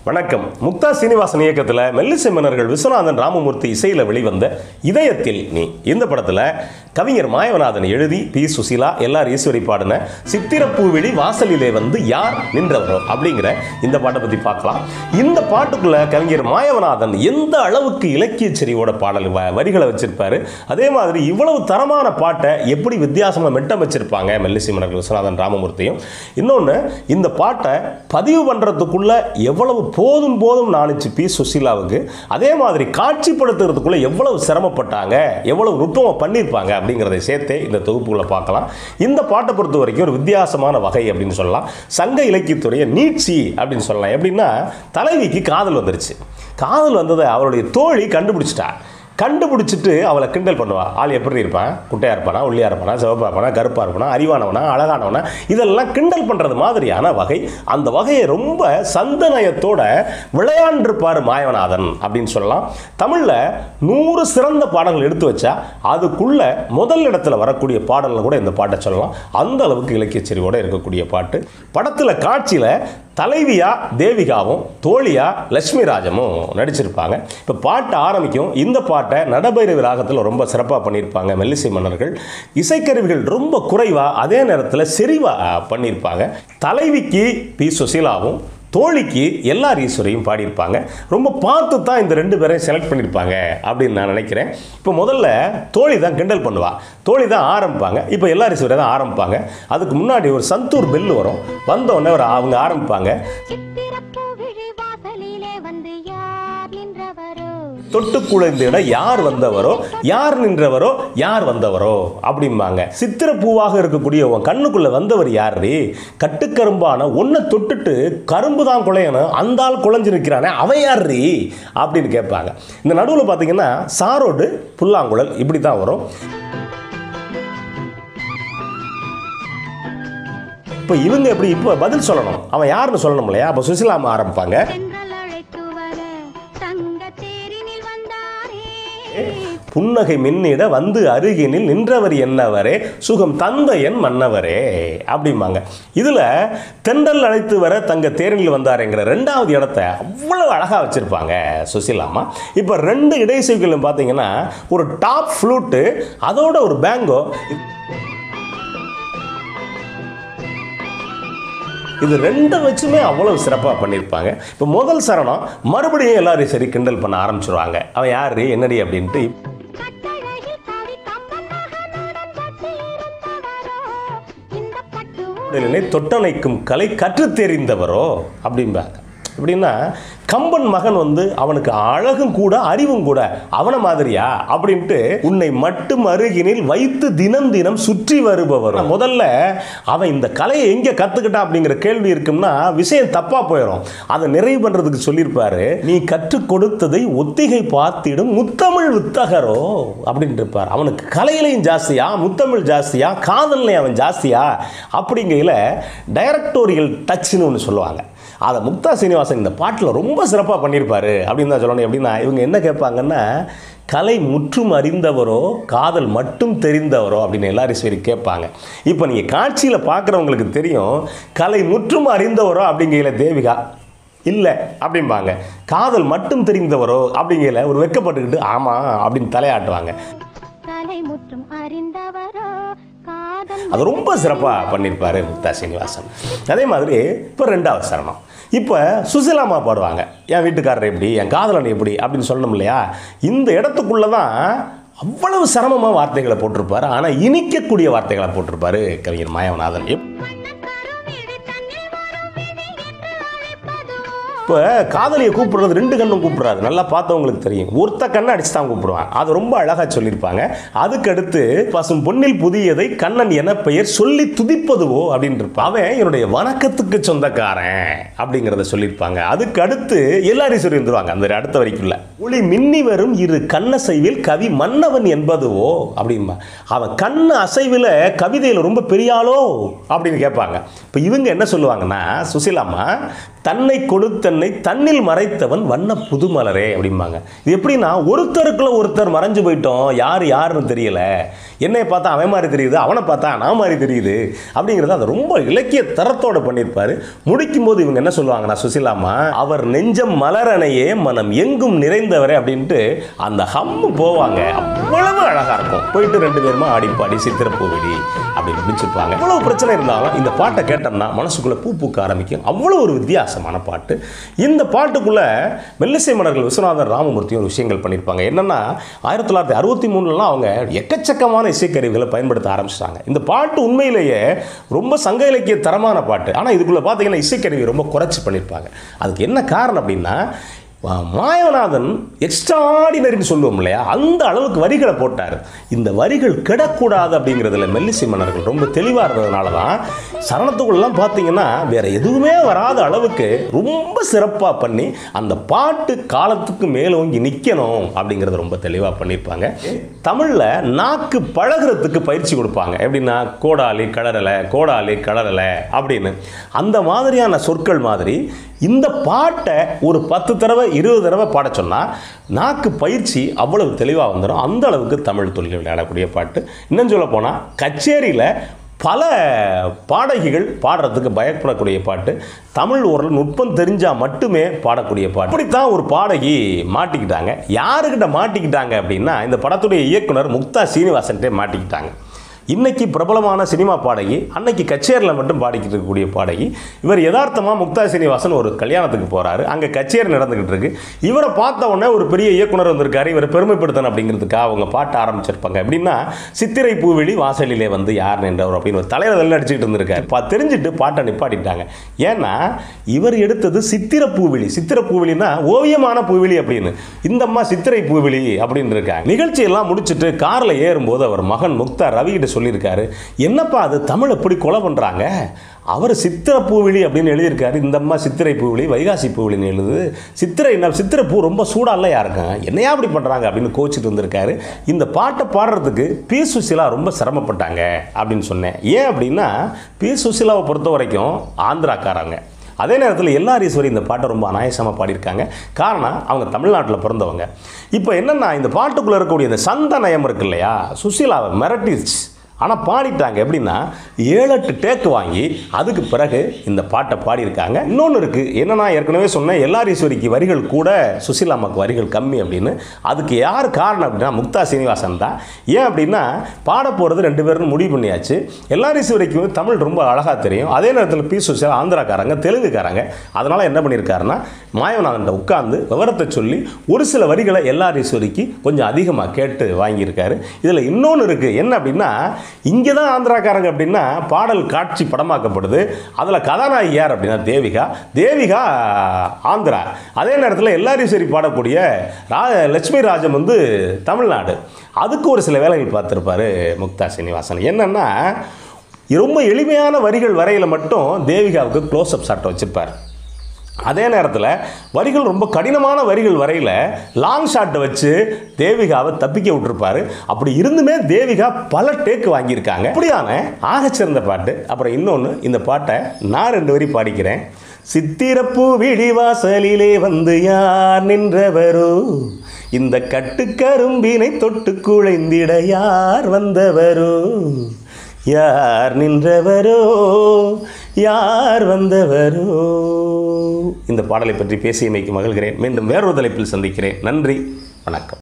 வணக்கம் முக்தா சீனிவாசன் இயக்கத்தில் மெல்லிசை மன்னர்கள் விஸ்வநாதன் ராமமூர்த்தி இசையில் வெளிவந்த இதயத்தில் நீ இந்த படத்தில் கவிஞர் மாயவநாதன் எழுதி பி சுசீலா எல்லார் ஈஸ்வரி பாடின சித்திரப்பூவிழி வாசலிலே வந்து யார் நின்றவரோ அப்படிங்கிற இந்த பாட்டை பற்றி பார்க்கலாம் இந்த பாட்டுக்குள்ள கவிஞர் மாயவநாதன் எந்த அளவுக்கு இலக்கிய செறிவோட பாடல் வ- வரிகளை வச்சிருப்பாரு அதே மாதிரி இவ்வளவு தரமான பாட்டை எப்படி வித்தியாசமாக மெட்டம் வச்சிருப்பாங்க மெல்லிசை மன்னர்கள் விஸ்வநாதன் ராமமூர்த்தியும் இன்னொன்று இந்த பாட்டை பதிவு பண்ணுறதுக்குள்ள எவ்வளவு போதும் போதும் நாணிச்சு பி சுசீலாவுக்கு அதே மாதிரி காட்சிப்படுத்துறதுக்குள்ள எவ்வளவு சிரமப்பட்டாங்க எவ்வளவு நுட்பமாக பண்ணியிருப்பாங்க அப்படிங்கிறதை சேர்த்தே இந்த தொகுப்புகளை பார்க்கலாம் இந்த பாட்டை பொறுத்த வரைக்கும் ஒரு வித்தியாசமான வகை அப்படின்னு சொல்லலாம் சங்க இலக்கியத்துடைய நீட்சி அப்படின்னு சொல்லலாம் எப்படின்னா தலைவிக்கு காதல் வந்துருச்சு காதல் வந்ததை அவருடைய தோழி கண்டுபிடிச்சிட்டா கண்டுபிடிச்சிட்டு அவளை கிண்டல் பண்ணுவா ஆள் எப்படி இருப்பான் குட்டையாக இருப்பானா ஒல்லியாக இருப்பானா சிவப்பாக இருப்பானா கருப்பாக இருப்பானா அறிவானவனா அழகானவனா இதெல்லாம் கிண்டல் பண்ணுறது மாதிரியான வகை அந்த வகையை ரொம்ப சந்தனயத்தோட விளையாண்டிருப்பார் மாயவநாதன் அப்படின்னு சொல்லலாம் தமிழில் நூறு சிறந்த பாடல்கள் எடுத்து வச்சா அதுக்குள்ள முதல் இடத்துல வரக்கூடிய பாடல்கள் கூட இந்த பாட்டை சொல்லலாம் அந்த அளவுக்கு இலக்கிய செறிவோட இருக்கக்கூடிய பாட்டு படத்தில் காட்சியில் தலைவியா தேவிகாவும் தோழியா லட்சுமி ராஜமும் நடிச்சிருப்பாங்க இப்போ பாட்டு ஆரம்பிக்கும் இந்த பாட்டை நடபைரவி ராகத்தில் ரொம்ப சிறப்பாக பண்ணியிருப்பாங்க மெல்லிசை மன்னர்கள் இசைக்கருவிகள் ரொம்ப குறைவா அதே நேரத்தில் செறிவா பண்ணியிருப்பாங்க தலைவிக்கு பி சுசீலாவும் தோழிக்கு எல்லார் ஈஸ்வரையும் பாடியிருப்பாங்க ரொம்ப பார்த்து தான் இந்த ரெண்டு பேரையும் செலக்ட் பண்ணியிருப்பாங்க அப்படின்னு நான் நினைக்கிறேன் இப்போ முதல்ல தோழி தான் கிண்டல் பண்ணுவா தோழி தான் ஆரம்பிப்பாங்க இப்போ எல்லார் ஈஸ்வரை தான் ஆரம்பிப்பாங்க அதுக்கு முன்னாடி ஒரு சந்தூர் பெல் வரும் வந்த உடனே ஒரு அவங்க ஆரம்பிப்பாங்க சித்திரப்பூ விழி வாசலிலே வந்து யார் நின்றவரோ தொட்டு குழைந்திட யார் வந்தவரோ யார் நின்றவரோ யார் வந்தவரோ அப்படிம்பாங்க சித்திர பூவாக இருக்கக்கூடிய உன் கண்ணுக்குள்ள வந்தவர் யாரு கட்டுக்கரும்பான ஒன்றை தொட்டுட்டு கரும்பு தான் குழையணும் அந்த ஆள் குழைஞ்சு நிற்கிறானே அவன் யாரு அப்படின்னு கேட்பாங்க இந்த நடுவில் பார்த்தீங்கன்னா சாரோடு புல்லாங்குழல் இப்படி தான் வரும் இப்போ இவங்க எப்படி இப்போ பதில் சொல்லணும் அவன் யாருன்னு சொல்லணும் இல்லையா அப்போ சுசிலாமா ஆரம்பிப்பாங்க சென்றல் அழைத்து வர தங்க தேரினில் வந்தாரே புன்னகை மின்னிட வந்து அருகினில் நின்றவர் என்னவரே சுகம் தந்த என் மன்னவரே அப்படிம்பாங்க இதில் தென்றல் அழைத்து வர தங்க தேரினில் வந்தாருங்கிற ரெண்டாவது இடத்த அவ்வளவு அழகாக வச்சுருப்பாங்க சுசிலாமா இப்போ ரெண்டு இடைசைகளும் பார்த்தீங்கன்னா ஒரு டாப் ஃப்ளூட்டு அதோட ஒரு பேங்கோ இது ரெண்டும் வச்சுமே அவ்வளவு சிறப்பாக பண்ணியிருப்பாங்க இப்போ முதல் சரணம் மறுபடியும் எல்லாரையும் சரி கிண்டல் பண்ண ஆரம்பிச்சிருவாங்க அவன் யாரு என்னடி அப்படின்ட்டு கட்டழகில் கவி கம்பன் மகனுடன் கட்டியிருந்தவரோ இந்த பட்டு உடலினை தொட்டணைக்கும் கலை கற்றுத் தெரிந்தவரோ அப்படிம்பாங்க எப்படின்னா கம்பன் மகன் வந்து அவனுக்கு அழகும் கூட அறிவும் கூட அவன மாதிரியா அப்படின்ட்டு உன்னை மட்டும் அருகினில் வைத்து தினம் தினம் சுற்றி வருபவர் முதல்ல அவன் இந்த கலையை எங்கே கற்றுக்கிட்டான் அப்படிங்கிற கேள்வி இருக்கும்னா விஷயம் தப்பாக போயிடும் அதை நிறைவு பண்ணுறதுக்கு சொல்லியிருப்பாரு நீ கற்றுக் கொடுத்ததை ஒத்திகை பார்த்திடும் முத்தமிழ் வித்தகரோ அப்படின்ட்டு இருப்பார் அவனுக்கு கலையிலையும் ஜாஸ்தியா முத்தமிழ் ஜாஸ்தியா காதல்லையும் அவன் ஜாஸ்தியா அப்படிங்கையில் டைரக்டோரியல் டச்சுன்னு ஒன்று சொல்லுவாங்க அதை முக்தா சீனிவாசன் இந்த பாட்டில் ரொம்ப சிறப்பாக பண்ணியிருப்பாரு அப்படின்னு தான் சொல்லணும் எப்படின்னா இவங்க என்ன கேட்பாங்கன்னா கலை முற்றும் அறிந்தவரோ காதல் மட்டும் தெரிந்தவரோ அப்படின்னு எல்லாரும் சரி கேட்பாங்க இப்போ நீங்கள் காட்சியில் பார்க்குறவங்களுக்கு தெரியும் கலை முற்றும் அறிந்தவரோ அப்படிங்கையில் தேவிகா இல்லை அப்படிம்பாங்க காதல் மட்டும் தெரிந்தவரோ அப்படிங்கையில் ஒரு வெக்கப்பட்டுக்கிட்டு ஆமாம் அப்படின்னு தலையாட்டுவாங்க கலை முற்றும் அறிந்தவரோ காதல் அது ரொம்ப சிறப்பாக பண்ணியிருப்பாரு முக்தா சீனிவாசன் அதே மாதிரி இப்போ ரெண்டாவது சரணம் இப்போ சுசிலாமா பாடுவாங்க என் வீட்டுக்காரர் எப்படி என் காதலன் எப்படி அப்படின்னு சொல்லணும் இல்லையா இந்த இடத்துக்குள்ளே தான் அவ்வளவு சிரமமாக வார்த்தைகளை போட்டிருப்பாரு ஆனால் இனிக்கக்கூடிய வார்த்தைகளை போட்டிருப்பாரு கவிஞர் மாயவநாதன் எப் மன்னன் கருமிழி தன்னில் வரும் விதி என்று அழைப்பதுவோ இப்போ காதலியை கூப்பிடுறது ரெண்டு கண்ணும் கூப்பிடுறாரு நல்லா பார்த்தவங்களுக்கு தெரியும் ஒருத்த கண்ணை அடிச்சு தான் கூப்பிடுவான் அது ரொம்ப அழகாக சொல்லியிருப்பாங்க அதுக்கு அடுத்து பசும் பொன்னில் புதியதை கண்ணன் என பெயர் சொல்லி துதிப்பதுவோ அப்படின்னு இருப்பான் அவன் என்னுடைய வணக்கத்துக்கு சொந்தக்காரன் அப்படிங்கிறத சொல்லியிருப்பாங்க அதுக்கு அடுத்து எல்லாரையும் சொல்லி வந்துருவாங்க அந்த அடுத்த வரைக்குள்ள ஒளி மின்னி வரும் இரு கண்ணசைவில் கவி மன்னவன் என்பதுவோ அப்படின்பா அவன் கண்ணு அசைவில் கவிதையில் ரொம்ப பெரியாளோ அப்படின்னு கேட்பாங்க இப்போ இவங்க என்ன சொல்லுவாங்கன்னா சுசிலாமா தன்னை கொடுத்த தன்னை தன்னில் மறைத்தவன் வண்ண புதுமலரே அப்படிம்பாங்க இது எப்படின்னா ஒருத்தருக்குள்ள ஒருத்தர் மறைஞ்சு போயிட்டோம் யார் யாருன்னு தெரியல என்னை பார்த்தா அவன் மாதிரி தெரியுது அவனை பார்த்தா நான் மாதிரி தெரியுது அப்படிங்கிறத அதை ரொம்ப இலக்கிய தரத்தோட பண்ணியிருப்பாரு முடிக்கும் போது இவங்க என்ன சொல்லுவாங்கன்னா சுசிலாமா அவர் நெஞ்சம் மலரணையே மனம் எங்கும் நிறைந்தவரே அப்படின்ட்டு அந்த ஹம்மு போவாங்க அவ்வளவு அழகா இருக்கும் போயிட்டு ரெண்டு பேருமா ஆடி பாடி சித்திரப்பூவிடி அப்படின்னு முடிச்சிருப்பாங்க அவ்வளவு பிரச்சனை இருந்தாலும் இந்த பாட்டை கேட்டோம்னா மனசுக்குள்ள பூ பூக்க ஆரம்பிக்கும் அவ்வளோ ஒரு வித்தியாசமான பாட்டு இந்த பாட்டுக்குள்ள மெல்லிசை மன்னர்கள் விஸ்வநாதன் ராமமூர்த்தியும் ஒரு விஷயங்கள் பண்ணியிருப்பாங்க என்னன்னா ஆயிரத்தி தொள்ளாயிரத்தி அறுபத்தி மூணுலாம் அவங்க எக்கச்சக்கமான இசைக்கருவிகளை பயன்படுத்த ஆரம்பிச்சிட்டாங்க இந்த பாட்டு உண்மையிலேயே ரொம்ப சங்க இலக்கிய தரமான பாட்டு ஆனால் இதுக்குள்ள பார்த்தீங்கன்னா இசைக்கருவி ரொம்ப குறைச்சி பண்ணியிருப்பாங்க அதுக்கு என்ன காரணம் அப்படின்னா வா- மாயவநாதன் எக்ஸ்ட்ராடினரின்னு சொல்லுவோம் இல்லையா அந்த அளவுக்கு வரிகளை போட்டார் இந்த வரிகள் கெடக்கூடாது அப்படிங்கிறதுல மெல்லிசை மன்னர்கள் ரொம்ப தெளிவாக இருந்ததுனால தான் சரணத்துக்குள்ளலாம் பார்த்தீங்கன்னா வேற எதுவுமே வராத அளவுக்கு ரொம்ப சிறப்பாக பண்ணி அந்த பாட்டு காலத்துக்கு மேலோங்கி நிற்கணும் அப்படிங்கிறத ரொம்ப தெளிவாக பண்ணியிருப்பாங்க தமிழில் நாக்கு பழகுறதுக்கு பயிற்சி கொடுப்பாங்க எப்படின்னா கோடாலி கலரலை கோடாலி கலரலை அப்படின்னு அந்த மாதிரியான சொற்கள் மாதிரி இந்த பாட்டை ஒரு பத்து தடவை இருபது தடவை பாட சொன்னால் நாக்கு பயிற்சி அவ்வளவு தெளிவாக வந்துடும் அந்த அளவுக்கு தமிழ் தொழில் விளையாடக்கூடிய பாட்டு இன்னும் சொல்ல போனால் கச்சேரியில் பல பாடகிகள் பாடுறதுக்கு பயப்படக்கூடிய பாட்டு தமிழ் ஓரளவு நுட்பம் தெரிஞ்சால் மட்டுமே பாடக்கூடிய பாட்டு அப்படித்தான் ஒரு பாடகி மாட்டிக்கிட்டாங்க யாருக்கிட்ட மாட்டிக்கிட்டாங்க அப்படின்னா இந்த படத்துடைய இயக்குனர் முக்தா சீனிவாசன்ட்டே மாட்டிக்கிட்டாங்க இன்னைக்கு பிரபலமான சினிமா பாடகி அன்னைக்கு கச்சேரியில் மட்டும் பாடிக்கிட்டு இருக்கக்கூடிய பாடகி இவர் யதார்த்தமாக முக்தா சீனிவாசன் ஒரு கல்யாணத்துக்கு போகிறாரு அங்கே கச்சேரி நடந்துக்கிட்டு இருக்கு இவரை பார்த்த உடனே ஒரு பெரிய இயக்குனர் வந்திருக்காரு இவரை பெருமைப்படுத்தணும் அப்படிங்கிறதுக்காக அவங்க பாட்ட ஆரம்பிச்சிருப்பாங்க எப்படின்னா சித்திரை பூவிழி வாசலிலே வந்து யார் நின்றவர் அப்படின்னு ஒரு தலையில வெள்ள அடிச்சுக்கிட்டு இருந்திருக்காரு பா தெரிஞ்சுட்டு பாட்டை நிப்பாட்டிட்டாங்க ஏன்னா இவர் எடுத்தது சித்திர பூவிழி சித்திர பூவிழினா ஓவியமான பூவிழி அப்படின்னு இந்த அம்மா சித்திரை பூவிழி அப்படின்னு இருக்காங்க நிகழ்ச்சி எல்லாம் முடிச்சுட்டு காரில் ஏறும்போது அவர் மகன் முக்தா ரவிகிட்ட சொல்லியிருக்காரு என்னப்பா அது தமிழ் எப்படி கொலை பண்ணுறாங்க அவர் சித்திர பூவிழி அப்படின்னு எழுதியிருக்காரு இந்த அம்மா சித்திரை பூவிழி வைகாசி பூவிழின்னு எழுது சித்திரை என்ன சித்திரை பூ ரொம்ப சூடாலாம் யாருக்கும் என்னையா அப்படி பண்ணுறாங்க அப்படின்னு கோச்சிட்டு வந்திருக்காரு இந்த பாட்டை பாடுறதுக்கு பி சுசிலா ரொம்ப சிரமப்பட்டாங்க அப்படின்னு சொன்னேன் ஏன் அப்படின்னா பி சுசிலாவை பொறுத்த வரைக்கும் ஆந்திராக்காரங்க அதே நேரத்தில் எல்லார் ஈஸ்வரி இந்த பாட்டை ரொம்ப அனாயசமாக பாடியிருக்காங்க காரணம் அவங்க தமிழ்நாட்டில் பிறந்தவங்க இப்போ என்னென்னா இந்த பாட்டுக்குள்ளே இருக்கக்கூடிய இந்த சந்த நயம் இருக்கு இல்லையா சுசீலாவை மிரட்டிருச்சு ஆனால் பாடிட்டாங்க எப்படின்னா ஏழு எட்டு டேக்கு வாங்கி அதுக்கு பிறகு இந்த பாட்டை பாடியிருக்காங்க இன்னொன்று இருக்குது என்னன்னா ஏற்கனவே சொன்னேன் எல்லாரீஸ்வரிக்கு வரிகள் கூட சுசீலாமாக்கு வரிகள் கம்மி அப்படின்னு அதுக்கு யார் காரணம் அப்படின்னா முக்தா சீனிவாசன் தான் ஏன் அப்படின்னா பாட போகிறது ரெண்டு பேரும் முடிவு பண்ணியாச்சு எல்லாரீஸ்வரிக்கு வந்து தமிழ் ரொம்ப அழகாக தெரியும் அதே நேரத்தில் பி சுசீலா ஆந்திராக்காரங்க தெலுங்குக்காரங்க அதனால் என்ன பண்ணியிருக்காருன்னா மாயவநாதன் உட்கார்ந்து விவரத்தை சொல்லி ஒரு சில வரிகளை எல்லாரீஸ்வரிக்கு கொஞ்சம் அதிகமாக கேட்டு வாங்கியிருக்காரு இதில் இன்னொன்று இருக்குது என்ன அப்படின்னா இங்கே தான் ஆந்திராக்காரங்க அப்படின்னா பாடல் காட்சி படமாக்கப்படுது அதில் கதாநாயகி யார் அப்படின்னா தேவிகா தேவிகா ஆந்திரா அதே நேரத்தில் எல்லாரையும் சரி பாடக்கூடிய ரா லட்சுமி ராஜம் வந்து தமிழ்நாடு அதுக்கு ஒரு சில வேலைகள் பார்த்துருப்பாரு முக்தா சீனிவாசன் என்னன்னா ரொம்ப எளிமையான வரிகள் வரையில் மட்டும் தேவிகாவுக்கு க்ளோஸ்அப் ஷாட் வச்சிருப்பார் அதே நேரத்தில் வரிகள் ரொம்ப கடினமான வரிகள் வரையில் லாங் ஷாட்டை வச்சு தேவிகாவை தப்பிக்க விட்டுருப்பாரு அப்படி இருந்துமே தேவிகா பல டேக்கு வாங்கியிருக்காங்க அப்படியான ஆகச்சிறந்த பாட்டு அப்புறம் இன்னொன்று இந்த பாட்டை நான் ரெண்டு வரி பாடிக்கிறேன் சித்திரப்பூ விழிவாசலிலே வந்து யார் நின்றவரோ இந்த கட்டுக்கரும்பினை தொட்டு குழைந்திட யார் வந்தவரோ யார் நின்றவரோ யார் வந்தவரோ இந்த பாடலை பற்றி பேசியமைக்கு மகிழ்கிறேன் மீண்டும் வேறொரு தலைப்பில் சந்திக்கிறேன் நன்றி வணக்கம்